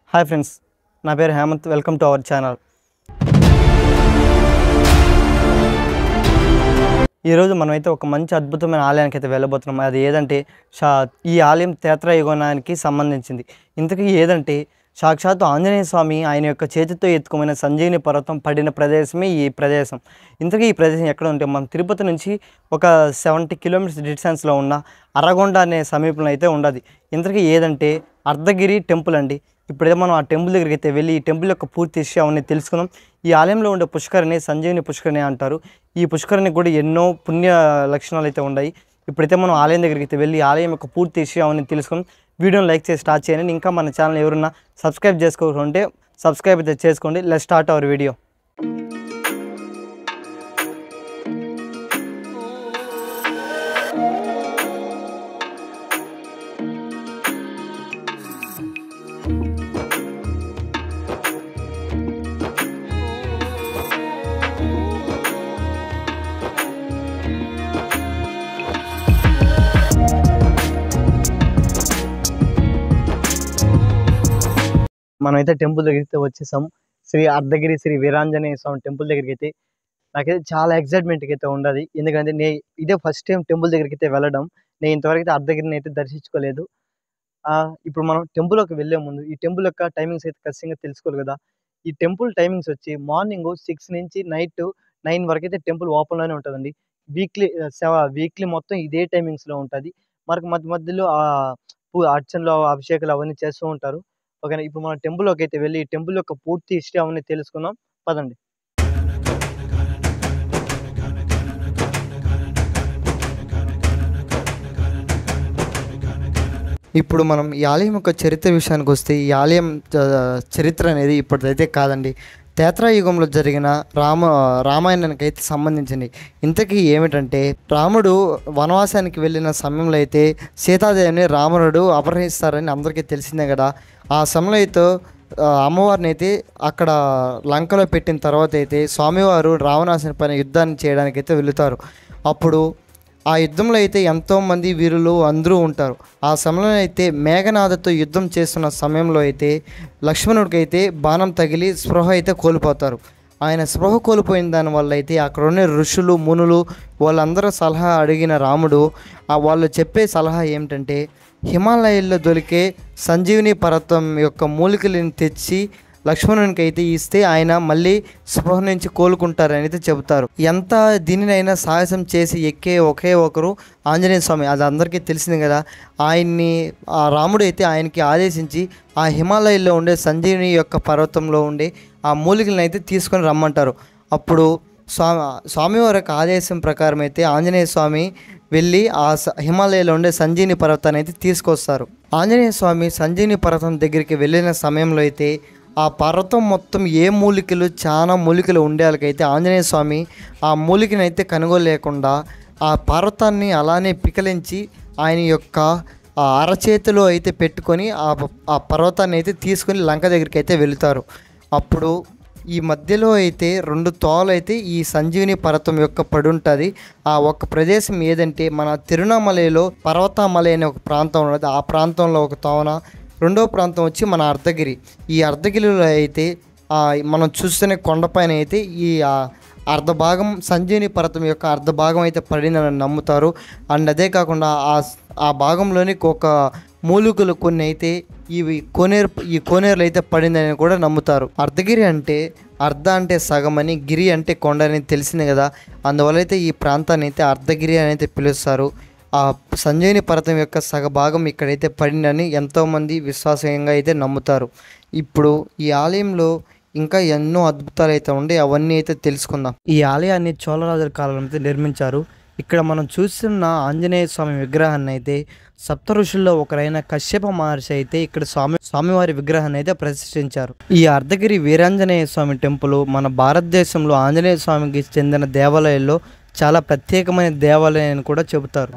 hi friends నా పేరు Hemanth welcome to our channel ఈరోజు మనమైతే ఒక మంచి అద్భుతమైన ఆలయానికి అయితే వెళ్ళబోతున్నాం అది ఏదంటే షా ఈ ఆలయం యుగానికి సంబంధించింది ఇంతకీ ఏదంటే సాక్షాత్తు ఆంజనేయ స్వామి ఆయన యొక్క చేతితో ఎత్తుకోమైన సంజీవిని పర్వతం పడిన ప్రదేశమే ఈ ప్రదేశం ఇంతకీ ఈ ప్రదేశం ఎక్కడ ఉంటే మనం తిరుపతి నుంచి ఒక సెవెంటీ కిలోమీటర్స్ డిస్టెన్స్లో ఉన్న అరగొండ అనే సమీపంలో అయితే ఉండదు ఇంతకీ ఏదంటే అర్ధగిరి టెంపుల్ అండి ఇప్పుడైతే మనం ఆ టెంపుల్ దగ్గరికి అయితే వెళ్ళి ఈ టెంపుల్ యొక్క పూర్తి విషయాన్ని తెలుసుకుందాం ఈ ఆలయంలో ఉండే పుష్కరిణి సంజీవిని పుష్కరిణి అంటారు ఈ పుష్కరిణి కూడా ఎన్నో పుణ్య లక్షణాలు అయితే ఉన్నాయి ఇప్పుడైతే మనం ఆలయం దగ్గరికి అయితే వెళ్ళి ఆలయం యొక్క పూర్తి విషయాన్ని తెలుసుకుందాం వీడియోని లైక్ చేసి స్టార్ట్ చేయండి ఇంకా మన ఛానల్ ఎవరున్నా సబ్స్క్రైబ్ చేసుకోకుంటే సబ్స్క్రైబ్ అయితే చేసుకోండి లెట్ స్టార్ట్ అవర్ వీడియో మనమైతే టెంపుల్ దగ్గరికి అయితే వచ్చేసాం శ్రీ అర్ధగిరి శ్రీ వీరాంజనేయ స్వామి టెంపుల్ దగ్గరికి అయితే నాకైతే చాలా ఎక్సైట్మెంట్గా అయితే ఉండదు ఎందుకంటే నే ఇదే ఫస్ట్ టైం టెంపుల్ దగ్గరికి అయితే వెళ్ళడం నేను ఇంతవరకు అయితే అర్ధగిరిని అయితే దర్శించుకోలేదు ఆ, ఇప్పుడు మనం టెంపుల్లోకి వెళ్ళే ముందు ఈ టెంపుల్ యొక్క టైమింగ్స్ అయితే ఖచ్చితంగా తెలుసుకోవాలి కదా ఈ టెంపుల్ టైమింగ్స్ వచ్చి మార్నింగ్ సిక్స్ నుంచి నైట్ నైన్ వరకు అయితే టెంపుల్ ఓపెన్లోనే ఉంటుందండి వీక్లీ సెవ వీక్లీ మొత్తం ఇదే టైమింగ్స్లో ఉంటుంది మనకు మధ్య మధ్యలో ఆ పూ- అర్చనలు అభిషేకాలు అవన్నీ చేస్తూ ఉంటారు ఓకేనా ఇప్పుడు మనం టెంపుల్లోకి అయితే వెళ్ళి ఈ టెంపుల్ యొక్క పూర్తి హిస్టరీ అవన్నీ తెలుసుకుందాం పదండి ఇప్పుడు మనం ఈ ఆలయం యొక్క చరిత్ర విషయానికి వస్తే ఈ ఆలయం చ- చరిత్ర అనేది ఇప్పటిదైతే కాదండి యుగంలో జరిగిన రామ రామాయణానికి అయితే సంబంధించింది ఇంతకీ ఏమిటంటే రాముడు వనవాసానికి వెళ్ళిన సమయంలో అయితే సీతాదేవిని రావణుడు అపహరిస్తారని అందరికీ తెలిసిందే కదా ఆ సమయంలో అయితే ఆ, అమ్మవారిని అయితే అక్కడ లంకలో పెట్టిన తర్వాత అయితే స్వామివారు రావణాసుని పైన యుద్ధాన్ని చేయడానికి అయితే వెళుతారు అప్పుడు ఆ యుద్ధంలో అయితే ఎంతోమంది వీరులు అందరూ ఉంటారు ఆ సమయంలో అయితే మేఘనాథతో యుద్ధం చేస్తున్న సమయంలో అయితే లక్ష్మణుడికి అయితే బాణం తగిలి స్పృహ అయితే కోల్పోతారు ఆయన స్పృహ కోల్పోయిన దానివల్ల అయితే అక్కడ ఉన్న ఋషులు మునులు వాళ్ళందరూ సలహా అడిగిన రాముడు ఆ వాళ్ళు చెప్పే సలహా ఏమిటంటే హిమాలయాల్లో దొరికే సంజీవిని పర్వతం యొక్క మూలికలను తెచ్చి లక్ష్మణునికి అయితే ఇస్తే ఆయన మళ్ళీ స్పృహ నుంచి కోలుకుంటారని అయితే చెబుతారు ఎంత దీనినైనా సాహసం చేసి ఎక్కే ఒకే ఒకరు ఆంజనేయ స్వామి అది అందరికీ తెలిసింది కదా ఆయన్ని ఆ రాముడు అయితే ఆయనకి ఆదేశించి ఆ హిమాలయాల్లో ఉండే సంజీవిని యొక్క పర్వతంలో ఉండే ఆ మూలికలను అయితే తీసుకొని రమ్మంటారు అప్పుడు స్వామి స్వామివారి యొక్క ఆదేశం ప్రకారం అయితే ఆంజనేయ స్వామి వెళ్ళి ఆ స- హిమాలయాలో ఉండే సంజీని పర్వతాన్ని అయితే తీసుకొస్తారు ఆంజనేయ స్వామి సంజీని పర్వతం దగ్గరికి వెళ్ళిన సమయంలో అయితే ఆ పర్వతం మొత్తం ఏ మూలికలు చాలా మూలికలు ఉండేవాళ్ళకైతే ఆంజనేయ స్వామి ఆ మూలికను అయితే కనుగోలేకుండా ఆ పర్వతాన్ని అలానే పికలించి ఆయన యొక్క ఆ అరచేతిలో అయితే పెట్టుకొని ఆ ప- ఆ పర్వతాన్ని అయితే తీసుకొని లంక దగ్గరికి అయితే వెళుతారు అప్పుడు ఈ మధ్యలో అయితే రెండు తోలు అయితే ఈ సంజీవిని పర్వతం యొక్క పడి ఉంటుంది ఆ ఒక్క ప్రదేశం ఏదంటే మన తిరువణామలలో పర్వతామలై అనే ఒక ప్రాంతం ఉన్నది ఆ ప్రాంతంలో ఒక తోన రెండో ప్రాంతం వచ్చి మన అర్ధగిరి ఈ అర్ధగిరిలో అయితే ఆ, మనం చూస్తున్న కొండపైన అయితే ఈ ఆ, అర్ధ భాగం సంజీవిని పర్వతం యొక్క అర్ధ భాగం అయితే పడిందని నమ్ముతారు అండ్ అదే కాకుండా ఆ ఆ భాగంలోని ఒక మూలికలు కొన్ని అయితే ఇవి కోనేరు ఈ కోనేరులు అయితే పడిందని కూడా నమ్ముతారు అర్ధగిరి అంటే అర్ధ అంటే సగం అని గిరి అంటే కొండ అని తెలిసింది కదా అందువల్ల అయితే ఈ ప్రాంతాన్ని అయితే అర్ధగిరి అని అయితే పిలుస్తారు ఆ సంజీవిని పర్వతం యొక్క సగ భాగం ఇక్కడైతే పడిందని ఎంతోమంది విశ్వాసంగా అయితే నమ్ముతారు ఇప్పుడు ఈ ఆలయంలో ఇంకా ఎన్నో అద్భుతాలు అయితే ఉండి అవన్నీ అయితే తెలుసుకుందాం ఈ ఆలయాన్ని చోళరాజుల కాలంలో అయితే నిర్మించారు ఇక్కడ మనం చూస్తున్న ఆంజనేయ స్వామి విగ్రహాన్ని అయితే సప్త ఋషుల్లో ఒకరైన కశ్యప మహర్షి అయితే ఇక్కడ స్వామి స్వామివారి విగ్రహాన్ని అయితే ప్రతిష్ఠించారు ఈ అర్ధగిరి వీరాంజనేయ స్వామి టెంపుల్ మన భారతదేశంలో ఆంజనేయ స్వామికి చెందిన దేవాలయాల్లో చాలా ప్రత్యేకమైన దేవాలయం అని కూడా చెబుతారు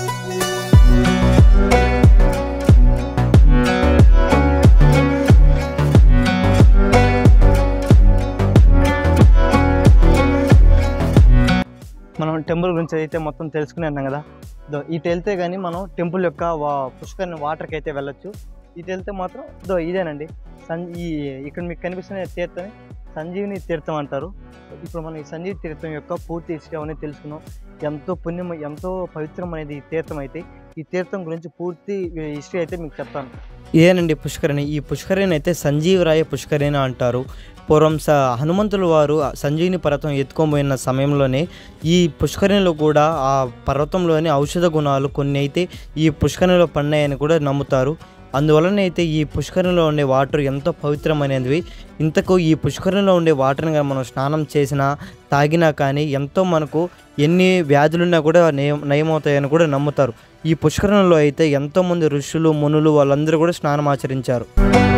మనం టెంపుల్ గురించి అయితే మొత్తం తెలుసుకుని ఉన్నాం కదా దో ఇటు వెళ్తే కానీ మనం టెంపుల్ యొక్క వా పుష్కరిని వాటర్కి అయితే వెళ్ళొచ్చు ఇటు వెళ్తే మాత్రం దో ఇదేనండి సం ఈ ఇక్కడ మీకు కనిపిస్తున్న తీర్థం సంజీవిని తీర్థం అంటారు ఇప్పుడు మనం ఈ సంజీవి తీర్థం యొక్క పూర్తి హిస్టరీ అనేది తెలుసుకున్నాం ఎంతో పుణ్యం ఎంతో పవిత్రం అనేది ఈ తీర్థం అయితే ఈ తీర్థం గురించి పూర్తి హిస్టరీ అయితే మీకు చెప్తాను ఇదేనండి పుష్కరిణి ఈ పుష్కరిణి అయితే సంజీవరాయ పుష్కరిణి అంటారు పూర్వం స హనుమంతుల వారు ఆ సంజీవిని పర్వతం ఎత్తుకోబోయిన సమయంలోనే ఈ పుష్కరిణిలో కూడా ఆ పర్వతంలోని ఔషధ గుణాలు కొన్ని అయితే ఈ పుష్కరిణిలో పడినాయని కూడా నమ్ముతారు అందువలన అయితే ఈ పుష్కరిణిలో ఉండే వాటర్ ఎంతో పవిత్రమైనవి ఇంతకు ఈ పుష్కరిణిలో ఉండే వాటర్ని కానీ మనం స్నానం చేసినా తాగినా కానీ ఎంతో మనకు ఎన్ని వ్యాధులున్నా కూడా నయం నయమవుతాయని కూడా నమ్ముతారు ఈ పుష్కరిణిలో అయితే ఎంతోమంది ఋషులు మునులు వాళ్ళందరూ కూడా స్నానం ఆచరించారు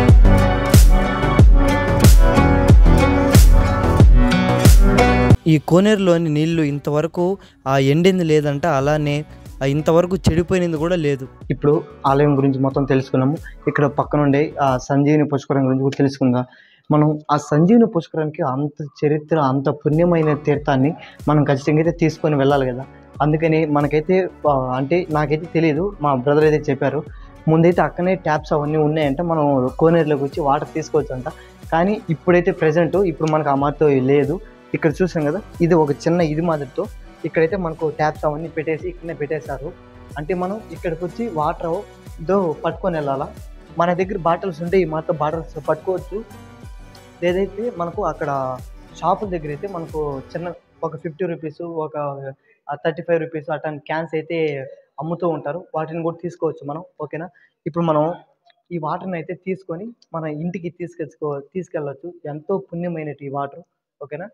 ఈ కోనేరులోని నీళ్లు ఇంతవరకు ఆ ఎండింది లేదంట అలానే ఆ ఇంతవరకు చెడిపోయినది కూడా లేదు ఇప్పుడు ఆలయం గురించి మొత్తం తెలుసుకున్నాము ఇక్కడ పక్కన ఉండే ఆ సంజీవిని పుష్కరం గురించి కూడా తెలుసుకుందాం మనం ఆ సంజీవిని పుష్కరానికి అంత చరిత్ర అంత పుణ్యమైన తీర్థాన్ని మనం ఖచ్చితంగా అయితే తీసుకొని వెళ్ళాలి కదా అందుకని మనకైతే ఆ, అంటే నాకైతే తెలియదు మా బ్రదర్ అయితే చెప్పారు ముందైతే అక్కనే ట్యాప్స్ అవన్నీ ఉన్నాయంట మనం కోనేరులోకి వచ్చి వాటర్ తీసుకోవచ్చు అంట కానీ ఇప్పుడైతే ప్రజెంట్ ఇప్పుడు మనకు ఆ మాతో లేదు ఇక్కడ చూసాం కదా ఇది ఒక చిన్న ఇది మాదిరితో ఇక్కడైతే మనకు ట్యాప్స్ అవన్నీ పెట్టేసి ఇక్కడనే పెట్టేశారు అంటే మనం ఇక్కడికి వచ్చి వాటర్ దో పట్టుకొని వెళ్ళాలా మన దగ్గర బాటిల్స్ ఉంటే ఈ మాత్రం బాటిల్స్ పట్టుకోవచ్చు లేదైతే మనకు అక్కడ షాపుల దగ్గర అయితే మనకు చిన్న ఒక ఫిఫ్టీ రూపీస్ ఒక థర్టీ ఫైవ్ రూపీస్ అట్లాంటి క్యాన్స్ అయితే అమ్ముతూ ఉంటారు వాటిని కూడా తీసుకోవచ్చు మనం ఓకేనా ఇప్పుడు మనం ఈ వాటర్ని అయితే తీసుకొని మన ఇంటికి తీసుకెచ్చుకో తీసుకెళ్ళచ్చు ఎంతో పుణ్యమైనటి ఈ వాటర్ ఓకేనా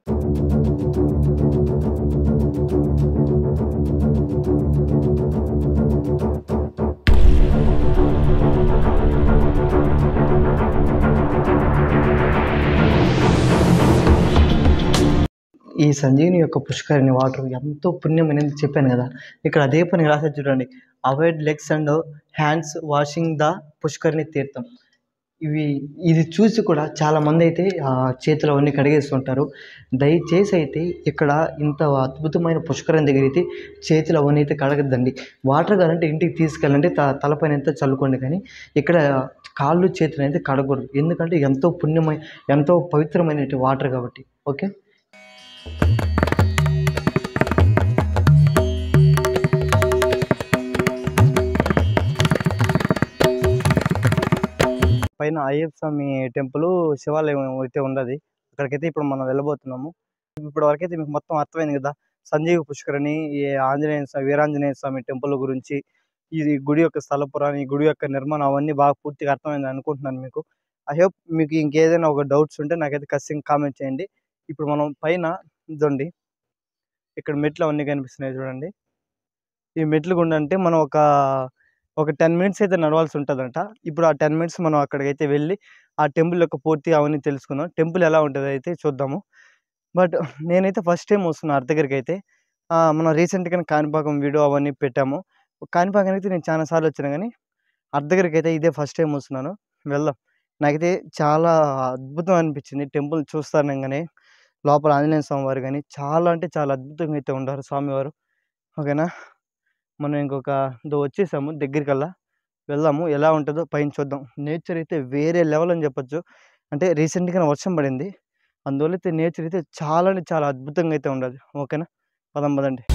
ఈ సంజీవిని యొక్క పుష్కరిణి వాటర్ ఎంతో పుణ్యమైనది చెప్పాను కదా ఇక్కడ అదే పని రాసేది చూడండి avoid legs and hands washing the pushkarini తీర్థం ఇవి ఇది చూసి కూడా చాలా మంది అయితే ఆ చేతులు అవన్నీ కడిగేస్తుంటారు దయచేసి అయితే ఇక్కడ ఇంత అద్భుతమైన పుష్కరం దగ్గర అయితే చేతులు అవన్నీ అయితే కడగద్దండి వాటర్ కావాలంటే ఇంటికి తీసుకెళ్ళండి త తలపైన ఎంత చల్లుకోండి కానీ ఇక్కడ కాళ్ళు చేతులు అయితే కడగకూడదు ఎందుకంటే ఎంతో పుణ్యమైన ఎంతో పవిత్రమైన వాటర్ కాబట్టి ఓకే పైన అయ్యప్ప స్వామి టెంపుల్ శివాలయం అయితే ఉన్నది అక్కడికైతే ఇప్పుడు మనం వెళ్ళబోతున్నాము ఇప్పుడు వరకైతే మీకు మొత్తం అర్థమైంది కదా సంజీవ పుష్కరిణి ఈ ఆంజనేయ స్వామి వీరాంజనేయ స్వామి టెంపుల్ గురించి ఇది గుడి యొక్క స్థల పురాణం ఈ గుడి యొక్క నిర్మాణం అవన్నీ బాగా పూర్తిగా అర్థమైంది అనుకుంటున్నాను మీకు ఐ హోప్ మీకు ఇంకేదైనా ఒక డౌట్స్ ఉంటే నాకైతే ఖచ్చితంగా కామెంట్ చేయండి ఇప్పుడు మనం పైన ఇదండి ఇక్కడ మెట్లు అవన్నీ కనిపిస్తున్నాయి చూడండి ఈ మెట్లు గుండా అంటే మనం ఒక ఒక టెన్ మినిట్స్ అయితే నడవాల్సి ఉంటుందంట ఇప్పుడు ఆ టెన్ మినిట్స్ మనం అక్కడికైతే వెళ్ళి ఆ టెంపుల్ యొక్క పూర్తి అవన్నీ తెలుసుకుందాం టెంపుల్ ఎలా ఉంటుంది అయితే చూద్దాము బట్ నేనైతే ఫస్ట్ టైం వస్తున్నాను అర్ధ దగ్గరికి అయితే ఆ, మనం రీసెంట్గా కాణిపాకం వీడియో అవన్నీ పెట్టాము కాణిపాకం అయితే నేను చాలా సార్లు వచ్చాను కానీ అర్ధ దగ్గరికి అయితే ఇదే ఫస్ట్ టైం వస్తున్నాను వెళ్దాం నాకైతే చాలా అద్భుతం అనిపించింది టెంపుల్ చూస్తానంగానే లోపల ఆంజనేయ స్వామి వారు కానీ చాలా అంటే చాలా అద్భుతంగా అయితే ఉంటారు స్వామివారు ఓకేనా మనం ఇంకొక దో వచ్చేసాము దగ్గరికల్లా వెళ్దాము ఎలా ఉంటుందో పైన చూద్దాం నేచర్ అయితే వేరే లెవెల్ అని చెప్పొచ్చు అంటే రీసెంట్గా వర్షం పడింది అందువల్ల అయితే నేచర్ అయితే చాలా అంటే చాలా అద్భుతంగా అయితే ఉండదు ఓకేనా పదం పదండి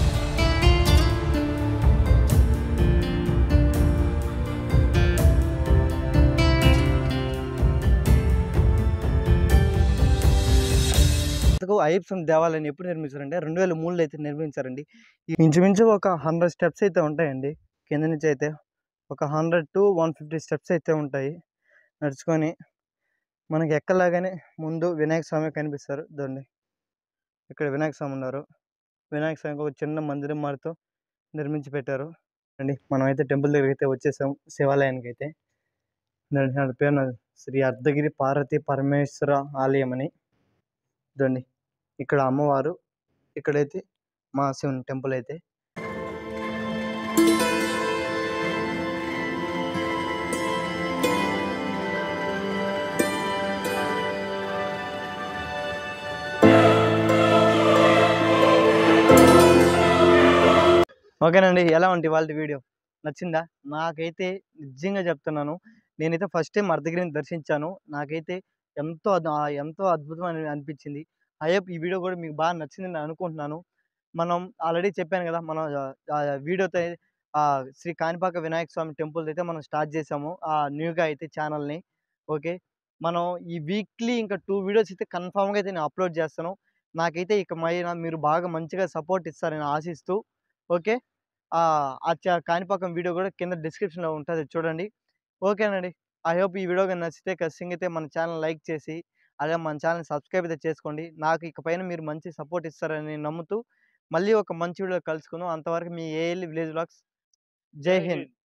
ఇంతకు అయ్యప్ప దేవాలయం ఎప్పుడు నిర్మించారంటే రెండు వేల మూడులో అయితే నిర్మించారండి ఈ ఇంచుమించు ఒక హండ్రెడ్ స్టెప్స్ అయితే ఉంటాయండి కింద నుంచి అయితే ఒక hundred to one fifty steps అయితే ఉంటాయి నడుచుకొని మనకి ఎక్కలాగానే ముందు వినాయక స్వామి కనిపిస్తారు చూడండి ఇక్కడ వినాయక స్వామి ఉన్నారు వినాయక స్వామికి ఒక చిన్న మందిరం మారితో నిర్మించి పెట్టారు అండి మనమైతే టెంపుల్ దగ్గరికి అయితే వచ్చేసాం శివాలయానికి అయితే దాని దాని పేరు నా- శ్రీ అర్ధగిరి పార్వతి పరమేశ్వర ఆలయం అని చూడండి ఇక్కడ అమ్మవారు ఇక్కడైతే మా శివుని టెంపుల్ అయితే ఓకేనండి ఎలా ఉంది వాళ్ళ వీడియో నచ్చిందా నాకైతే నిజంగా చెప్తున్నాను నేనైతే ఫస్ట్ టైం అర్ధగిరిని దర్శించాను నాకైతే ఎంతో అద్- ఆ ఎంతో అద్భుతమైన అనిపించింది అయ్యప్ ఈ వీడియో కూడా మీకు బాగా నచ్చిందని నేను అనుకుంటున్నాను మనం ఆల్రెడీ చెప్పాను కదా మనం ఆ వీడియోతో ఆ శ్రీ కాణిపాక వినాయక స్వామి టెంపుల్ అయితే మనం స్టార్ట్ చేసాము ఆ న్యూగా అయితే ఛానల్ని ఓకే మనం ఈ వీక్లీ ఇంకా టూ వీడియోస్ అయితే కన్ఫామ్గా అయితే నేను అప్లోడ్ చేస్తాను నాకైతే ఇక మైన మీరు బాగా మంచిగా సపోర్ట్ ఇస్తారని ఆశిస్తూ ఓకే ఆ ఆ చ- కాణిపాకం వీడియో కూడా కింద డిస్క్రిప్షన్లో ఉంటుంది చూడండి ఓకేనండి ఐ హోప్ ఈ వీడియో కానీ నచ్చితే ఖచ్చితంగా అయితే మన ఛానల్ లైక్ చేసి అలాగే మన ఛానల్ సబ్స్క్రైబ్ అయితే చేసుకోండి నాకు ఇకపైన మీరు మంచి సపోర్ట్ ఇస్తారని నమ్ముతూ మళ్ళీ ఒక మంచి వీడియో కలుసుకుందాం అంతవరకు మీ ఏఎల్ విలేజ్ బ్లాగ్స్ జై హింద్